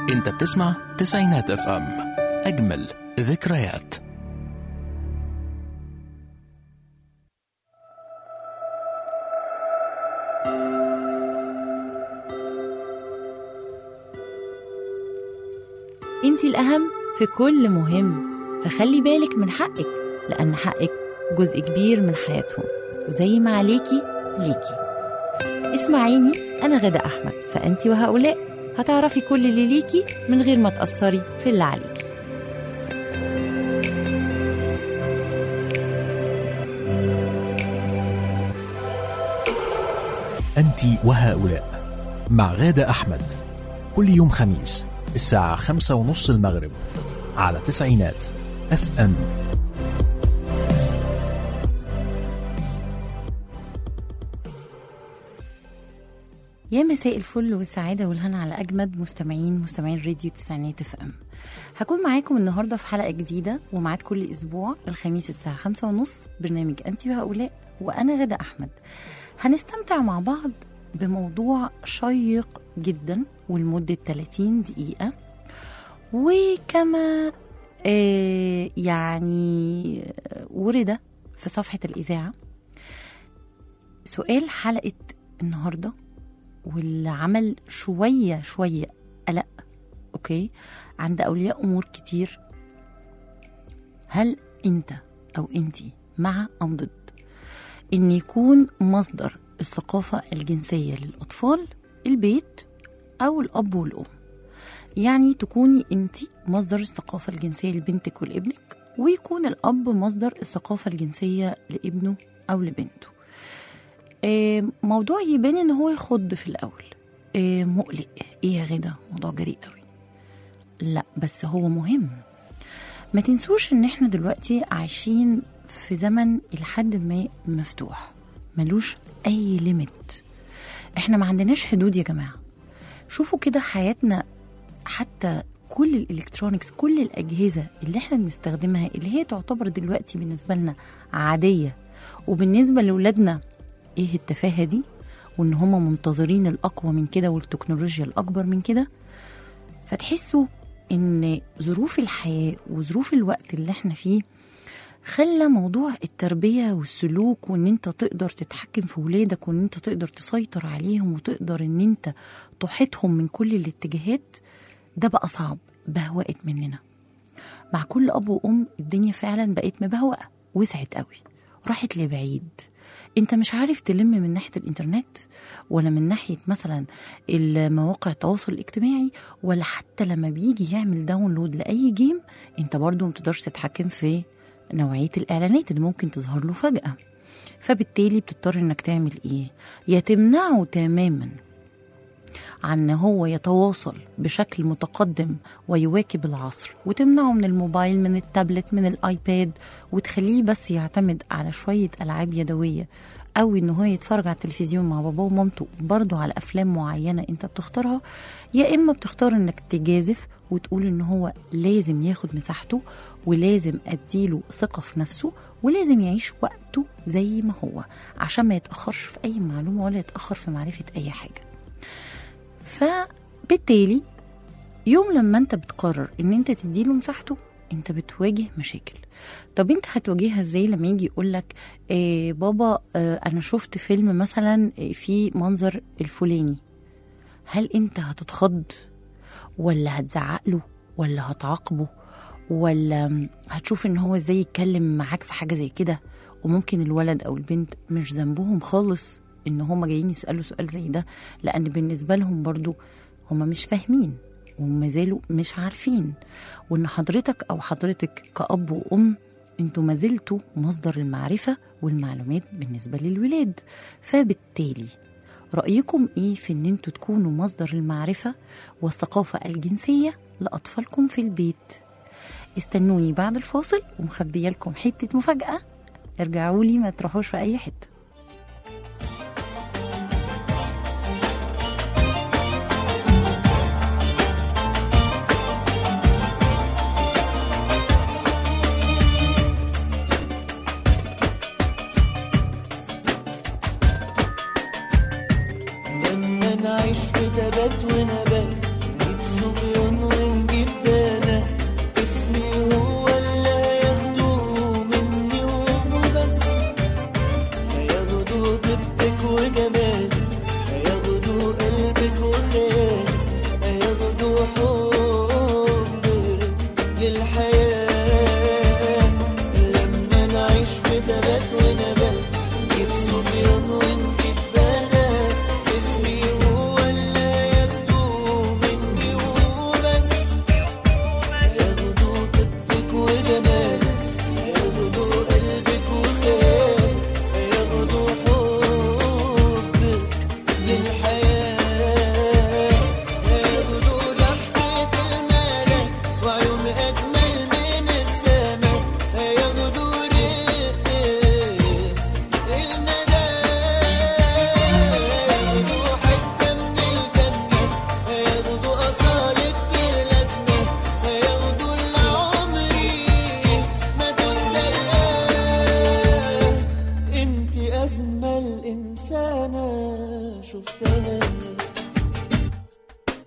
انت بتسمع تسعينات اف ام اجمل ذكريات انت الأهم في كل مهم فخلي بالك من حقك لأن حقك جزء كبير من حياتهم وزي ما عليكي ليكي اسمعيني أنا غدا أحمد فأنت وهؤلاء هتعرفي كل اللي ليكي من غير ما تأثري في اللي عليكي أنت وهؤلاء مع غادة أحمد كل يوم خميس الساعة خمسة ونص المغرب على تسعينات اف ام يا مساء الفل والسعادة والهنا على أجمد مستمعين مستمعين راديو تسعينات اف ام هكون معاكم النهاردة في حلقة جديدة ومعاد كل أسبوع الخميس الساعة خمسة ونص برنامج أنت وهؤلاء وأنا غدا أحمد هنستمتع مع بعض بموضوع شيق جدا ولمدة 30 دقيقة وكما آه يعني ورد في صفحة الإذاعة سؤال حلقة النهارده واللي عمل شوية شوية قلق أوكي عند أولياء أمور كتير هل أنت أو أنتي مع أم ضد إن يكون مصدر الثقافة الجنسية للأطفال البيت أو الأب والأم يعني تكوني أنت مصدر الثقافة الجنسية لبنتك ولابنك ويكون الأب مصدر الثقافة الجنسية لابنه أو لبنته آه، موضوع يبان ان هو يخض في الاول آه، مقلق ايه يا غدا موضوع جريء قوي لا بس هو مهم ما تنسوش ان احنا دلوقتي عايشين في زمن لحد ما مفتوح ملوش اي ليميت احنا ما عندناش حدود يا جماعه شوفوا كده حياتنا حتى كل الالكترونيكس كل الاجهزه اللي احنا بنستخدمها اللي هي تعتبر دلوقتي بالنسبه لنا عاديه وبالنسبه لاولادنا ايه التفاهه دي وان هم منتظرين الاقوى من كده والتكنولوجيا الاكبر من كده فتحسوا ان ظروف الحياه وظروف الوقت اللي احنا فيه خلى موضوع التربيه والسلوك وان انت تقدر تتحكم في ولادك وان انت تقدر تسيطر عليهم وتقدر ان انت تحيطهم من كل الاتجاهات ده بقى صعب بهوقت مننا مع كل اب وام الدنيا فعلا بقت مبهوقه وسعت قوي راحت لبعيد انت مش عارف تلم من ناحيه الانترنت ولا من ناحيه مثلا المواقع التواصل الاجتماعي ولا حتى لما بيجي يعمل داونلود لاي جيم انت برضو متقدرش تتحكم في نوعيه الاعلانات اللي ممكن تظهر له فجاه فبالتالي بتضطر انك تعمل ايه يا تمنعه تماما عن ان هو يتواصل بشكل متقدم ويواكب العصر وتمنعه من الموبايل من التابلت من الايباد وتخليه بس يعتمد على شويه العاب يدويه او ان هو يتفرج على التلفزيون مع باباه ومامته برضه على افلام معينه انت بتختارها يا اما بتختار انك تجازف وتقول ان هو لازم ياخد مساحته ولازم اديله ثقه في نفسه ولازم يعيش وقته زي ما هو عشان ما يتاخرش في اي معلومه ولا يتاخر في معرفه اي حاجه فبالتالي يوم لما انت بتقرر ان انت تديله مساحته انت بتواجه مشاكل طب انت هتواجهها ازاي لما يجي يقولك إيه بابا اه انا شفت فيلم مثلا في منظر الفلاني هل انت هتتخض ولا هتزعق له ولا هتعاقبه ولا هتشوف ان هو ازاي يتكلم معاك في حاجه زي كده وممكن الولد او البنت مش ذنبهم خالص ان هم جايين يسالوا سؤال زي ده لان بالنسبه لهم برضو هم مش فاهمين وما زالوا مش عارفين وان حضرتك او حضرتك كأب وأم انتوا ما زلتوا مصدر المعرفة والمعلومات بالنسبة للولاد فبالتالي رأيكم ايه في ان انتوا تكونوا مصدر المعرفة والثقافة الجنسية لأطفالكم في البيت استنوني بعد الفاصل ومخبية لكم حتة مفاجأة ارجعوا لي ما تروحوش في أي حتة لما نعيش في تبات ونبات نجيب صبيان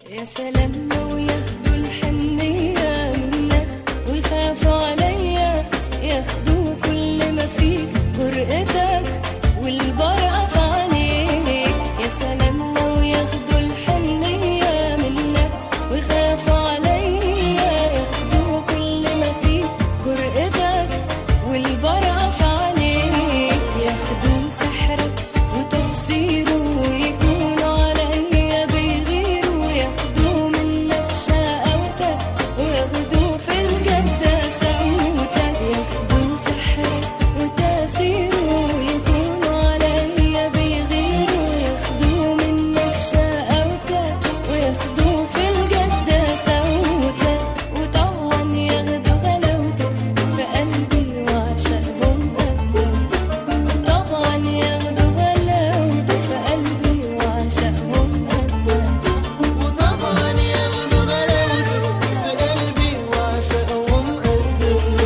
يا سلام لو ياخدوا الحنية منك ويخافوا عليا ياخدوا كل ما فيك جرأتك والبرقة في عينيك يا سلام لو ياخدوا الحنية منك ويخافوا عليا ياخدوا كل ما فيك جرأتك والبرقة في عينيك ياخدوا سحرك وتأثيره ويكونوا عليا بيغيروا ياخدوا منك شقاوتك وياخدوا في الجد سوتك ياخدوا سحرك وتأثيره ويكونوا عليا بيغيروا ياخدوا منك شقاوتك وياخدوا في الجد سوتك وطبعا ياخدوا غلاوتك في قلبي وعشقهم قدك طبعا ياخدوا غلاوتك في قلبي وعشقهم قدك وطبعا ياخدوا غلاوتك في قلبي وعشقهم قدك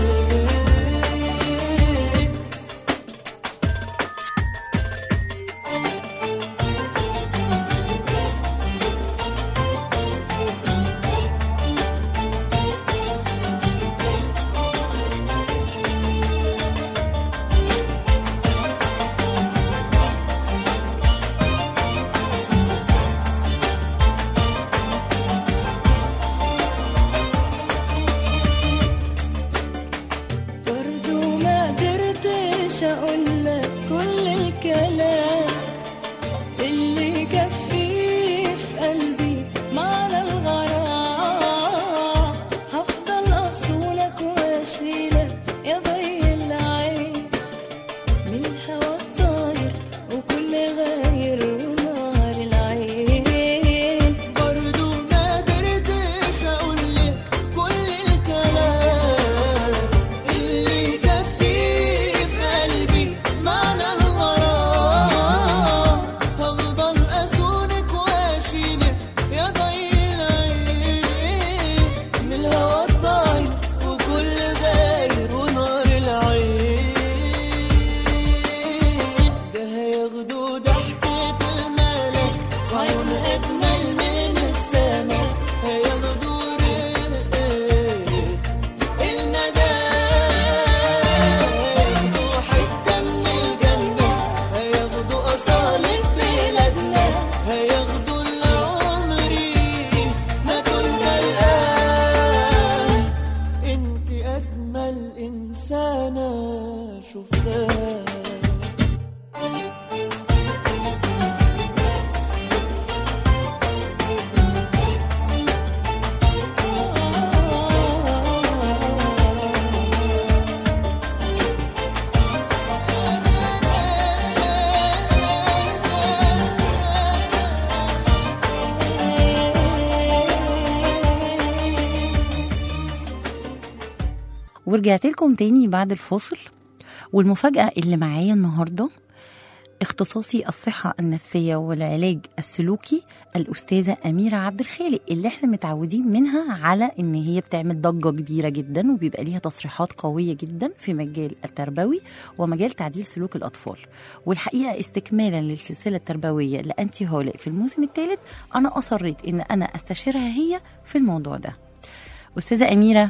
برضو ما قدرتش اقولك كل الكلام اللي يكفيه في قلبي معنى الغرام هفضل اصونك واشيلك يا ضي العين من الهوى الطاير وكل غاير ونار العين برضو ما قدرتش اقولك كل الكلام اللي يكفيه في قلبي معنى الغرام هفضل اسونك واشيلك يا ضي العين من الهوى الطاير وكل غاير ونار العين ده هياخدوا ضحكة الملك وعيون أجمل من السماء هياخدوا رق الندى هياخدوا حتة من الجنة هياخدوا أصالة بلادنا هياخدوا اللي عمري ما كنت الآن انت أجمل إنسانة شفتها ورجعت لكم تاني بعد الفاصل والمفاجأة اللي معايا النهاردة اختصاصي الصحة النفسية والعلاج السلوكي الأستاذة أميرة عبد الخالق اللي احنا متعودين منها على إن هي بتعمل ضجة كبيرة جدا وبيبقى ليها تصريحات قوية جدا في مجال التربوي ومجال تعديل سلوك الأطفال والحقيقة استكمالا للسلسلة التربوية لأنتي هولق في الموسم الثالث أنا أصريت إن أنا أستشيرها هي في الموضوع ده أستاذة أميرة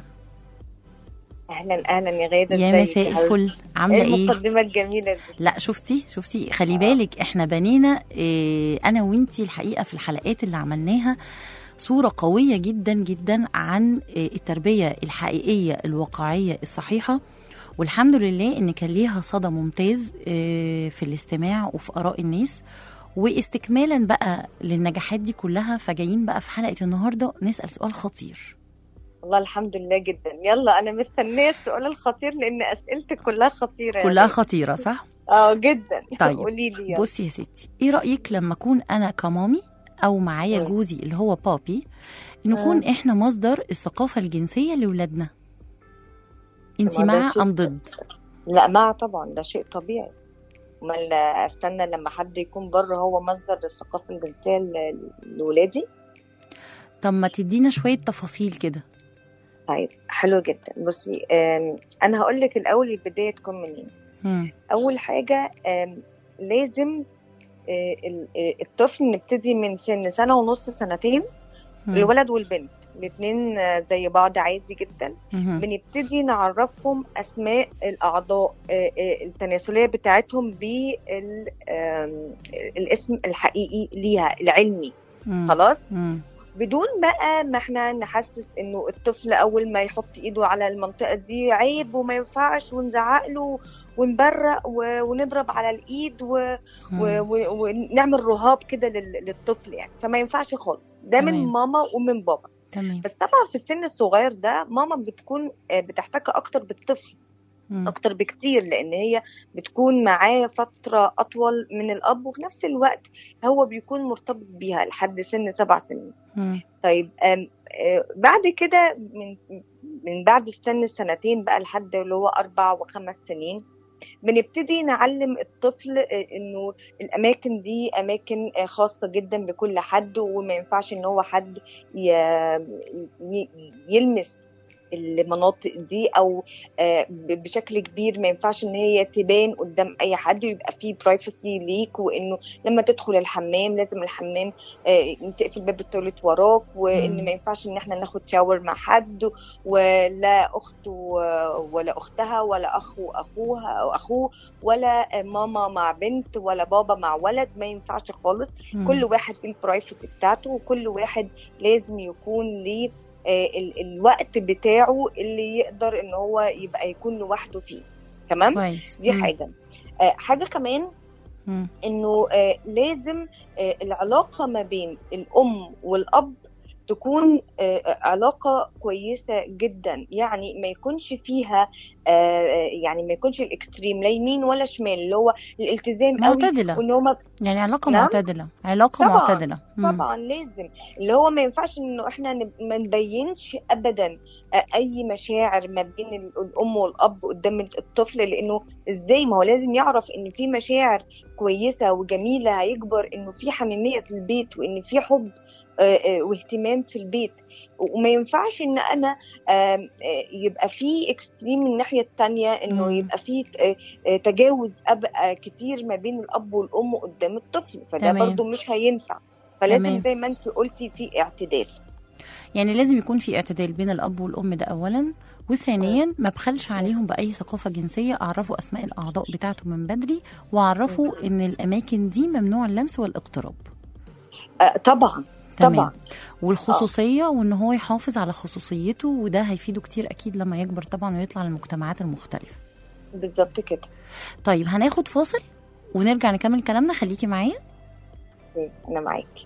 اهلا اهلا يا غاده يا ازيك مساء يا حبيبتي؟ الفل عاملة ايه إيه؟ المقدمه الجميله دي لا شفتي شفتي خلي بالك احنا بنينا اه انا وانتي الحقيقه في الحلقات اللي عملناها صوره قويه جدا جدا عن اه التربيه الحقيقيه الواقعيه الصحيحه والحمد لله ان كان ليها صدى ممتاز اه في الاستماع وفي اراء الناس واستكمالا بقى للنجاحات دي كلها فجايين بقى في حلقه النهارده نسال سؤال خطير والله الحمد لله جدا يلا انا مستنيه السؤال الخطير لان اسئلتك كلها خطيره يا كلها غادة. خطيره صح اه جدا طيب، قولي لي يلا. بصي يا ستي ايه رايك لما اكون انا كمامي او معايا مم. جوزي اللي هو بابي نكون احنا مصدر الثقافه الجنسيه لاولادنا انت ما ده مع شيء- ام ضد لا مع طبعا ده شيء طبيعي امال استنى لما حد يكون بره هو مصدر الثقافه الجنسيه ل- لولادي طب ما تدينا شويه تفاصيل كده طيب حلو جدا بصي آم، انا هقول لك الاول البدايه تكون منين مم. اول حاجه آم، لازم آه، ال- آه، الطفل نبتدي من سن سنه ونص سنتين مم. الولد والبنت الاتنين آه، زي بعض عادي جدا مهم. بنبتدي نعرفهم اسماء الاعضاء آه، آه، التناسليه بتاعتهم بالاسم الحقيقي ليها العلمي مم. خلاص مم. بدون بقى ما احنا نحسس انه الطفل اول ما يحط ايده على المنطقه دي عيب وما ينفعش ونزعق له ونبرق و- ونضرب على الايد و... و... و... ونعمل رهاب كده لل... للطفل يعني فما ينفعش خالص ده من تمام. ماما ومن بابا تمام بس طبعا في السن الصغير ده ماما بتكون آه، بتحتك اكتر بالطفل مم. اكتر بكتير لان هي بتكون معاه فتره اطول من الاب وفي نفس الوقت هو بيكون مرتبط بيها لحد سن سبع سنين مم. طيب آم، آه، بعد كده من من بعد السن السنتين بقى لحد اللي هو اربع وخمس سنين بنبتدي نعلم الطفل آه، انه الاماكن دي اماكن آه، خاصه جدا بكل حد وما ينفعش ان هو حد ي- ي- يلمس المناطق دي او آه، ب- بشكل كبير ما ينفعش ان هي تبان قدام اي حد ويبقى فيه برايفسي ليك وانه لما تدخل الحمام لازم الحمام آه، تقفل باب التواليت وراك مم. وان ما ينفعش ان احنا ناخد شاور مع حد ولا اخت و- ولا اختها ولا اخ واخوها او اخوه ولا آه، ماما مع بنت ولا بابا مع ولد ما ينفعش خالص مم. كل واحد ليه البرايفسي بتاعته وكل واحد لازم يكون ليه آه، ال- الوقت بتاعه اللي يقدر ان هو يبقى يكون لوحده فيه تمام كويس دي مم. حاجه آه، حاجه كمان مم. انه آه، لازم آه، العلاقه ما بين الام والاب تكون آه، علاقه كويسه جدا يعني ما يكونش فيها آه، يعني ما يكونش الاكستريم لا يمين ولا شمال اللي هو الالتزام قوي معتدلة وان هو يعني علاقة نعم؟ معتدلة علاقة طبعاً، معتدلة مم. طبعا لازم اللي هو ما ينفعش انه احنا نب- ما نبينش ابدا آه، اي مشاعر ما بين ال- الام والاب قدام الطفل لانه ازاي ما هو لازم يعرف ان في مشاعر كويسه وجميله هيكبر انه في حميميه في البيت وان في حب آه، آه، واهتمام في البيت وما ينفعش ان انا آم، آه، يبقى في اكستريم من الناحيه التانية انه مم. يبقى في آه، آه، تجاوز أبقى كتير ما بين الاب والام قدام الطفل فده تمام. برضو مش هينفع فلازم تمام. زي ما انت قلتي في اعتدال يعني لازم يكون في اعتدال بين الاب والام ده اولا وثانيا ما بخلش عليهم باي ثقافه جنسيه اعرفوا اسماء الاعضاء بتاعته من بدري واعرفوا ان الاماكن دي ممنوع اللمس والاقتراب آه طبعا تمام طبعا والخصوصيه وان هو يحافظ على خصوصيته وده هيفيده كتير اكيد لما يكبر طبعا ويطلع للمجتمعات المختلفه بالظبط كده طيب هناخد فاصل ونرجع نكمل كلامنا خليكي معايا انا معاكي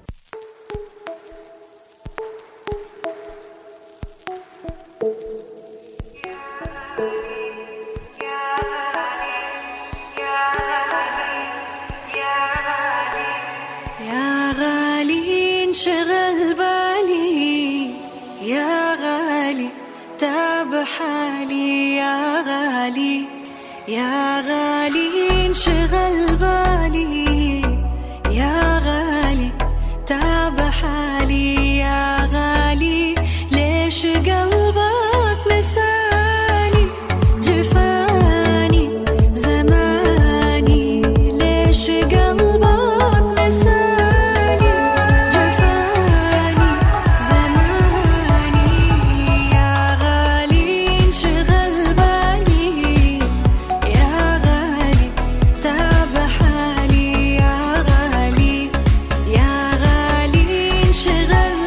يا غالي انشغل بالي يا غالي تعب حالي يا غالي يا غالي انشغل بالي يا غالي تعب حالي يا غالي ليش قلبك نساني جفاني زماني ليش قلبك نساني جفاني زماني يا غالي انشغل بالي يا غالي تاب حالي يا غالي يا غالي انشغل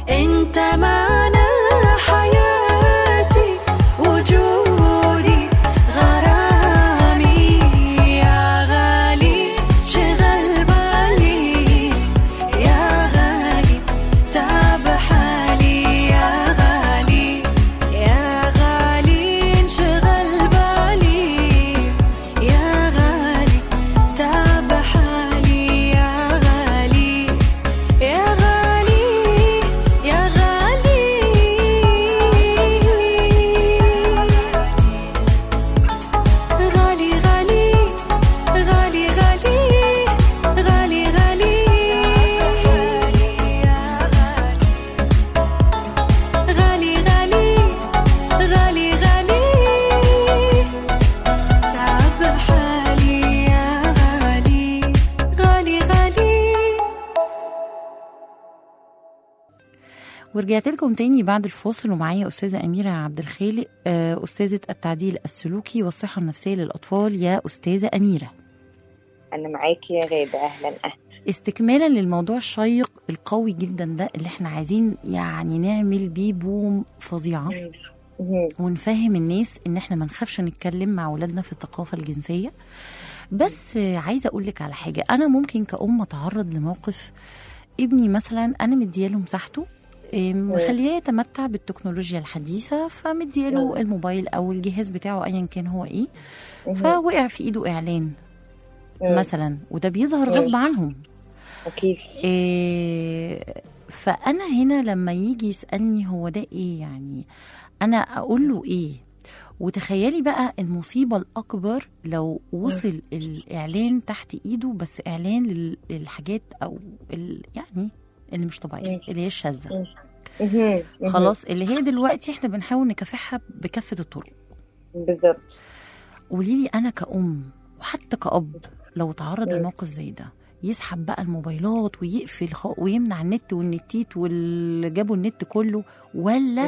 انت معنى حياتي وجودي غرامي يا غالي شغل بالي يا غالي تعب حالي يا غالي يا غالي انشغل بالي يا غالي تعب حالي يا غالي يا غالي يا غالي غالي غالي غالي غالي غالي غالي يا غالي غالي غالي غالي غالي تعب حالي يا غالي غالي غالي ورجعت لكم تاني بعد الفاصل ومعايا أستاذة أميرة عبد الخالق آه، أستاذة التعديل السلوكي والصحة النفسية للأطفال يا أستاذة أميرة انا معاكي يا غاده اهلا اهلا استكمالا للموضوع الشيق القوي جدا ده اللي احنا عايزين يعني نعمل بيه بوم فظيعة مهم. ونفهم الناس ان احنا ما نخافش نتكلم مع اولادنا في الثقافه الجنسيه بس آه، عايزه اقول لك على حاجه انا ممكن كأم اتعرض لموقف ابني مثلا انا مدياله مساحته آه، مخليه يتمتع بالتكنولوجيا الحديثه فمدياله الموبايل او الجهاز بتاعه ايا كان هو ايه فوقع في ايده اعلان مم. مثلا وده بيظهر غصب عنهم اكيد إيه فانا هنا لما يجي يسالني هو ده ايه يعني انا اقول له ايه وتخيلي بقى المصيبة الأكبر لو وصل الإعلان تحت إيده بس إعلان لل- للحاجات أو ال يعني اللي مش طبيعية مم. اللي هي الشاذة مهم. مهم. خلاص اللي هي دلوقتي احنا بنحاول نكافحها بكافة الطرق بالظبط قولي لي انا كأم وحتى كأب لو تعرض مم. لموقف زي ده يسحب بقى الموبايلات ويقفل خ... ويمنع النت والنتيت واللي جابوا النت كله ولا مم.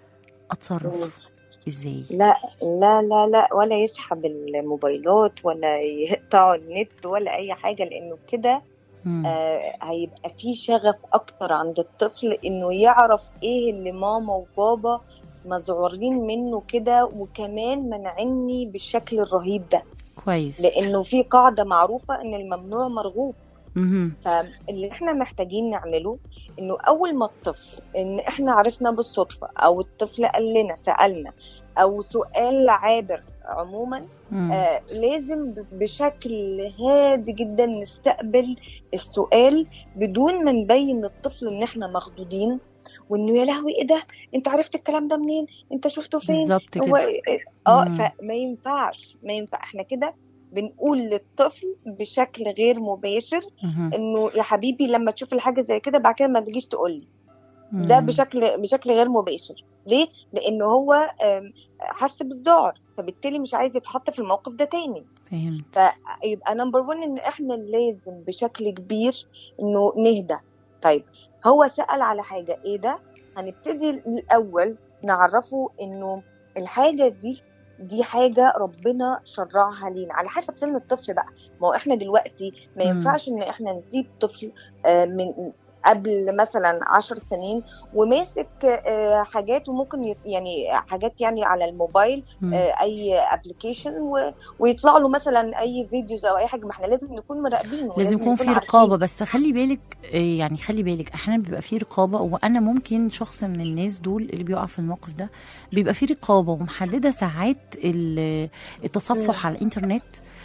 اتصرف ازاي لا لا لا لا ولا يسحب الموبايلات ولا يقطعوا النت ولا اي حاجه لانه كده مم. آه هيبقى في شغف اكتر عند الطفل انه يعرف ايه اللي ماما وبابا مذعورين منه كده وكمان منعني بالشكل الرهيب ده كويس لانه في قاعده معروفه ان الممنوع مرغوب مهم. فاللي احنا محتاجين نعمله انه اول ما الطفل ان احنا عرفنا بالصدفه او الطفل قال لنا سالنا او سؤال عابر عموما مم. آه لازم ب- بشكل هادي جدا نستقبل السؤال بدون ما نبين للطفل ان احنا مخضوضين وانه يا لهوي ايه ده انت عرفت الكلام ده منين انت شفته فين بالظبط هو كده اه مم. فما ينفعش ما ينفع احنا كده بنقول للطفل بشكل غير مباشر مهم. انه يا حبيبي لما تشوف الحاجه زي كده بعد كده ما تجيش تقول لي ده مم. بشكل بشكل غير مباشر ليه لانه هو آم، حس بالذعر فبالتالي مش عايز يتحط في الموقف ده تاني فهمت يبقى نمبر 1 ان احنا لازم بشكل كبير انه نهدى طيب هو سأل على حاجة ايه ده هنبتدي الاول نعرفه انه الحاجة دي دي حاجة ربنا شرعها لينا على حسب سن الطفل بقى ما هو احنا دلوقتي ما مم. ينفعش ان احنا نسيب طفل آه، من قبل مثلا عشر سنين وماسك آه، حاجات وممكن يت- يعني حاجات يعني على الموبايل مم. آه، اي ابلكيشن ويطلع له مثلا اي فيديوز او اي حاجه ما احنا لازم نكون مراقبين لازم يكون في عارفين. رقابه بس خلي بالك آه، يعني خلي بالك احيانا بيبقى في رقابه وانا ممكن شخص من الناس دول اللي بيقع في الموقف ده بيبقى في رقابه ومحدده ساعات ال- التصفح على الانترنت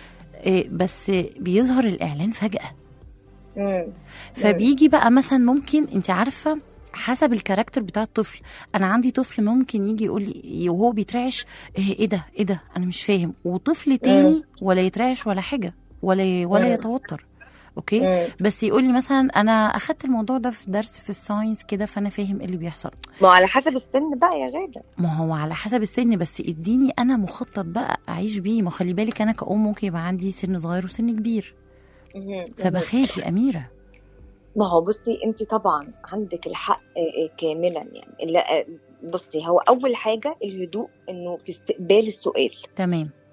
آه، بس بيظهر الاعلان فجاه مم. فبيجي بقى مثلا ممكن انت عارفه حسب الكاركتر بتاع الطفل انا عندي طفل ممكن يجي يقول لي وهو بيترعش ايه إيه ده ايه ده انا مش فاهم وطفل تاني ولا يترعش ولا حاجه ولا ولا مم. يتوتر اوكي مم. بس يقول لي مثلا انا اخدت الموضوع ده في درس في الساينس كده فانا فاهم ايه اللي بيحصل ما هو على حسب السن بقى يا غاده ما هو على حسب السن بس اديني انا مخطط بقى اعيش بيه ما خلي بالك انا كأم ممكن يبقى عندي سن صغير وسن كبير مم. فبخاف يا اميره ما هو بصي انت طبعا عندك الحق آه، آه، كاملا يعني لا آه، بصي هو اول حاجه الهدوء انه في استقبال السؤال تمام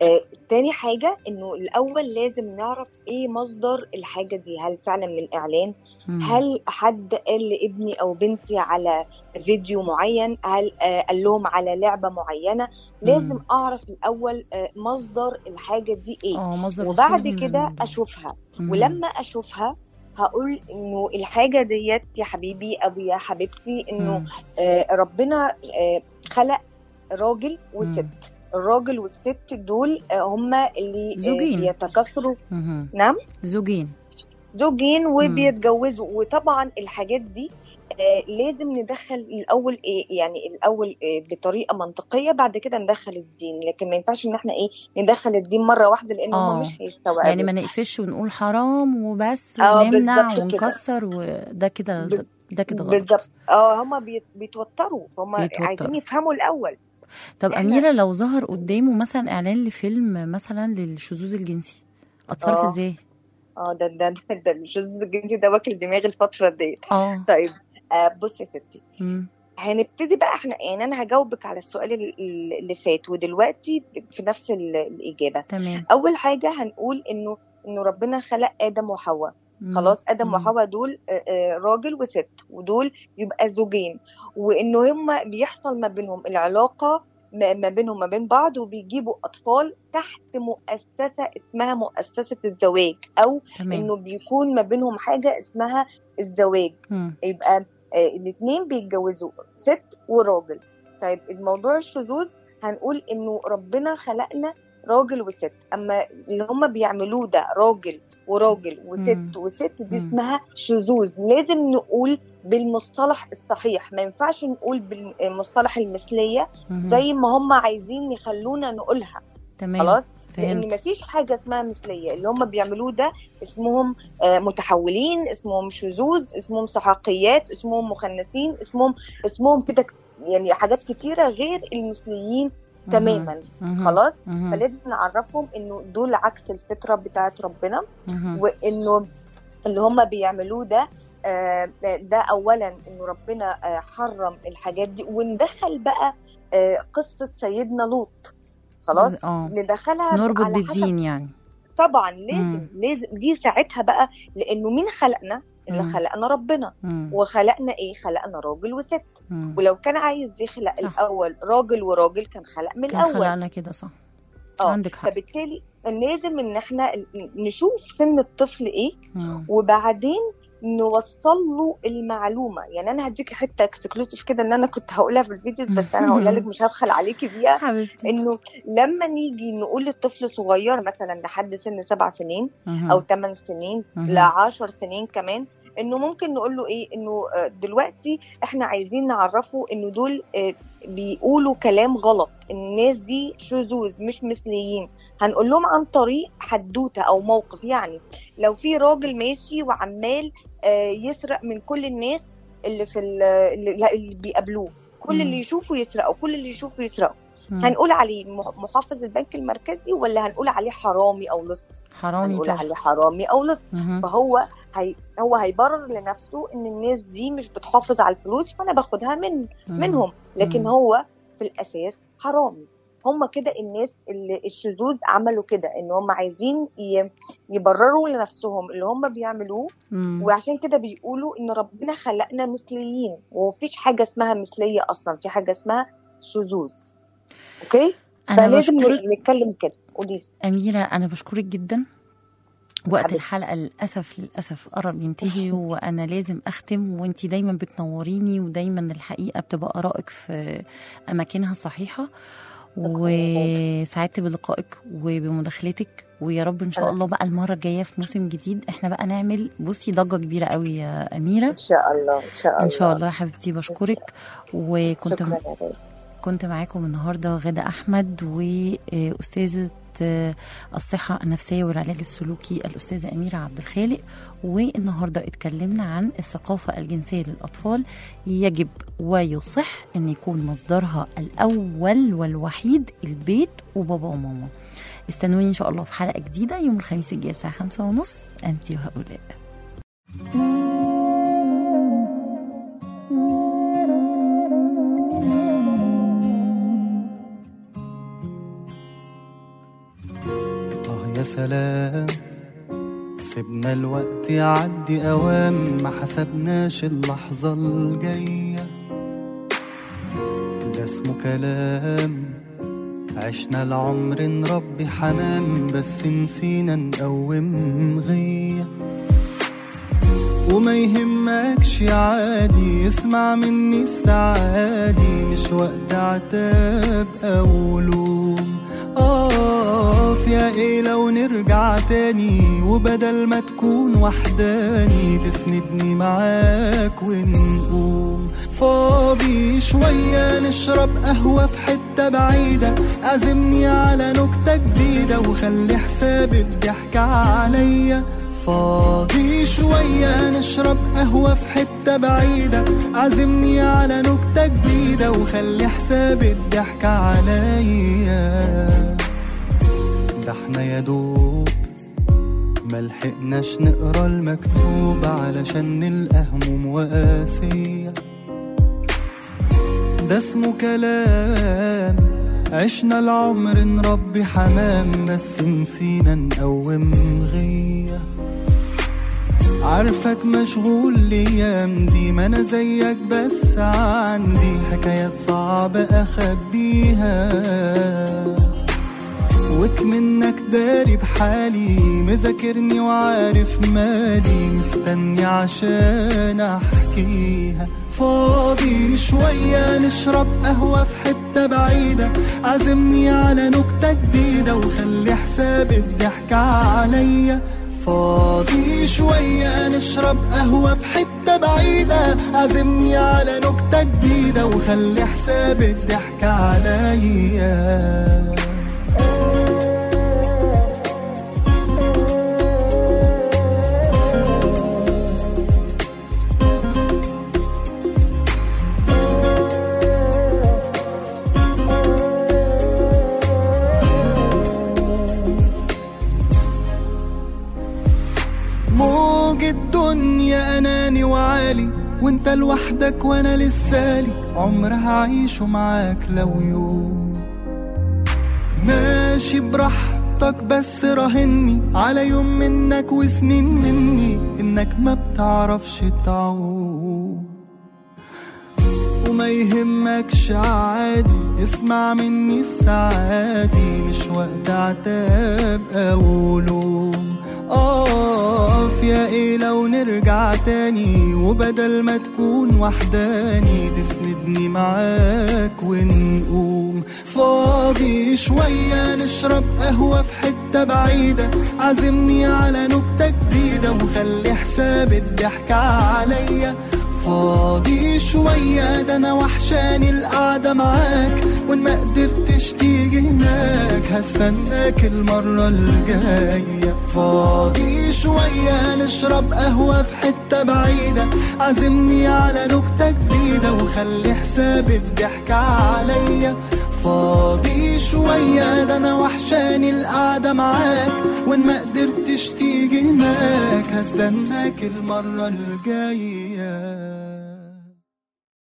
آه، تاني حاجة انه الاول لازم نعرف ايه مصدر الحاجة دي هل فعلا من اعلان مم. هل حد قال لابني او بنتي على فيديو معين هل آه، قال لهم على لعبة معينة لازم مم. اعرف الاول آه، مصدر الحاجة دي ايه اه مصدر وبعد وصولهم كده لل- اشوفها مم. ولما اشوفها هقول انه الحاجه ديت يا حبيبي او يا حبيبتي انه مم. آه ربنا آه خلق راجل وست مم. الراجل والست دول آه هما اللي زوجين. آه بيتكاثروا مهم. نعم زوجين زوجين وبيتجوزوا وطبعا الحاجات دي آه لازم ندخل الاول ايه يعني الاول إيه بطريقه منطقيه بعد كده ندخل الدين لكن ما ينفعش ان احنا ايه ندخل الدين مره واحده لان آه. هم مش هيستوعبوا يعني ما نقفش ونقول حرام وبس آه، ونمنع بالظبط كده. ونكسر وده كده بال- ده كده غلط بالظبط اه هما بيت- بيتوتروا هما بيتوتروا. عايزين يفهموا الاول طب إحنا- أميرة لو ظهر قدامه مثلا إعلان لفيلم مثلا للشذوذ الجنسي أتصرف آه. إزاي؟ اه ده ده ده, ده الشذوذ الجنسي ده واكل دماغي الفتره ديت اه طيب آه بصي يا ستي مم. هنبتدي بقى احنا يعني انا هجاوبك على السؤال ال- ال- اللي فات ودلوقتي في نفس ال- الاجابه تمام اول حاجه هنقول انه انه ربنا خلق ادم وحواء مم. خلاص ادم مم. وحواء دول آه، آه، راجل وست ودول يبقى زوجين وانه هم بيحصل ما بينهم العلاقه ما ما بينهم ما بين بعض وبيجيبوا اطفال تحت مؤسسه اسمها مؤسسه الزواج او تمام انه بيكون ما بينهم حاجه اسمها الزواج مم. يبقى آه، الاثنين بيتجوزوا ست وراجل طيب الموضوع الشذوذ هنقول انه ربنا خلقنا راجل وست اما اللي هم بيعملوه ده راجل وراجل وست مم. وست دي مم. اسمها شذوذ لازم نقول بالمصطلح الصحيح ما ينفعش نقول بالمصطلح المثلية مم. زي ما هم عايزين يخلونا نقولها تمام خلاص لان فهمت مفيش حاجه اسمها مثليه اللي هم بيعملوه ده اسمهم آه، متحولين اسمهم شذوذ اسمهم سحاقيات اسمهم مخنثين اسمهم اسمهم كده ك- يعني حاجات كتيره غير المثليين مم. تماما مم. خلاص مم. فلازم نعرفهم انه دول عكس الفطره بتاعت ربنا مم. وانه اللي هم بيعملوه ده آه، ده اولا انه ربنا آه، حرم الحاجات دي وندخل بقى آه، قصه سيدنا لوط خلاص اه ندخلها نربط على حسب بالدين يعني طبعا لازم مم. لازم دي ساعتها بقى لانه مين خلقنا اللي مم. خلقنا ربنا مم. وخلقنا ايه خلقنا راجل وست مم. ولو كان عايز يخلق صح. الاول راجل وراجل كان خلق من كان الاول خلقنا كده صح اه عندك حق فبالتالي لازم ان احنا نشوف سن الطفل ايه مم. وبعدين نوصل له المعلومه يعني انا هديكي حته اكسكلوسيف كده ان انا كنت هقولها في الفيديوز بس انا هقولها لك مش هبخل عليكي بيها حبيبتي انه لما نيجي نقول للطفل صغير مثلا لحد سن سبع سنين مهم. او 8 سنين مهم. ل 10 سنين كمان انه ممكن نقول له ايه انه آه، دلوقتي احنا عايزين نعرفه انه دول آه، بيقولوا كلام غلط الناس دي شذوذ مش مثليين هنقول لهم عن طريق حدوته او موقف يعني لو في راجل ماشي وعمال آه، يسرق من كل الناس اللي في ال- اللي اللي بيقابلوه كل مم. اللي يشوفه يسرقه كل اللي يشوفه يسرقه مم. هنقول عليه مح- محافظ البنك المركزي ولا هنقول عليه حرامي او لص حرامي هنقول طبعا عليه حرامي او لص مهم. فهو هي هو هيبرر لنفسه ان الناس دي مش بتحافظ على الفلوس فانا باخدها من مهم. منهم لكن مم. هو في الاساس حرامي هم كده الناس اللي الشذوذ عملوا كده ان هم عايزين ي- يبرروا لنفسهم اللي هم بيعملوه مم. وعشان كده بيقولوا ان ربنا خلقنا مثليين ومفيش حاجه اسمها مثليه اصلا في حاجه اسمها شذوذ اوكي انا فلازم بشكرك نتكلم كده قولي لي. أميرة أنا بشكرك جدا وقت حبيبتي. الحلقة للأسف للأسف قرب ينتهي وأنا لازم أختم وأنتي دايما بتنوريني ودايما الحقيقة بتبقى آرائك في أماكنها الصحيحة وسعدت بلقائك وبمداخلتك ويا رب إن شاء الله بقى المرة الجاية في موسم جديد إحنا بقى نعمل بصي ضجة كبيرة قوي يا أميرة ان شاء الله ان شاء الله إن شاء الله يا حبيبتي بشكرك وكنت شكرا يا غالي. كنت معاكم النهارده غادة أحمد وأستاذة الصحة النفسية والعلاج السلوكي الأستاذة أميرة عبد الخالق والنهارده اتكلمنا عن الثقافة الجنسية للأطفال يجب ويصح أن يكون مصدرها الأول والوحيد البيت وبابا وماما استنوني إن شاء الله في حلقة جديدة يوم الخميس الجاي الساعة خمسة ونص أنت وهؤلاء يا سلام سيبنا الوقت يعدي أوام ما حسبناش اللحظة الجاية ده اسمه كلام عشنا العمر نربي حمام بس نسينا نقوم غيه وما يهمكش عادي اسمع مني السعادي مش وقت عتاب او لوم اقف يا ايه لو نرجع تاني وبدل ما تكون وحداني تسندني معاك ونقوم فاضي شوية نشرب قهوة في حتة بعيدة عزمني على نكتة جديدة وخلي حساب الضحك عليا فاضي شوية نشرب قهوة في حتة بعيدة عزمني على نكتة جديدة وخلي حساب الضحك عليا ده احنا يا دوب ملحقناش نقرا المكتوب علشان نلقى هموم وقاسية ده اسمه كلام عشنا العمر نربي حمام بس نسينا نقوم غيه عارفك مشغول الايام دي ما انا زيك بس عندي حكايات صعبة اخبيها وك منك داري بحالي مذاكرني وعارف مالي مستني عشان احكيها فاضي شوية نشرب قهوة في حتة بعيدة عزمني على نكتة جديدة وخلي حساب الضحك عليا فاضي شوية نشرب قهوة في حتة بعيدة عزمني على نكتة جديدة وخلي حساب الضحك عليا موج الدنيا اناني وعالي وانت لوحدك وانا لسالي عمر هعيشه معاك لو يوم ماشي براحتك بس راهني على يوم منك وسنين مني انك ما بتعرفش تعوم وما يهمكش عادي اسمع مني السعادي مش وقت عتاب او لوم اقف يا ايه لو نرجع تاني وبدل ما تكون وحداني تسندني معاك ونقوم فاضي شوية نشرب قهوة في حتة بعيدة عزمني على نكتة جديدة وخلي حساب الضحك عليا فاضي شوية ده أنا وحشاني القعدة معاك وإن ما قدرتش تيجي هناك هستناك المرة الجاية فاضي شوية نشرب قهوة في حتة بعيدة عزمني على نكتة جديدة وخلي حساب الضحك عليا فاضي شوية ده أنا وحشاني القعدة معاك وإن ما قدرتش تيجي هناك هستناك المرة الجاية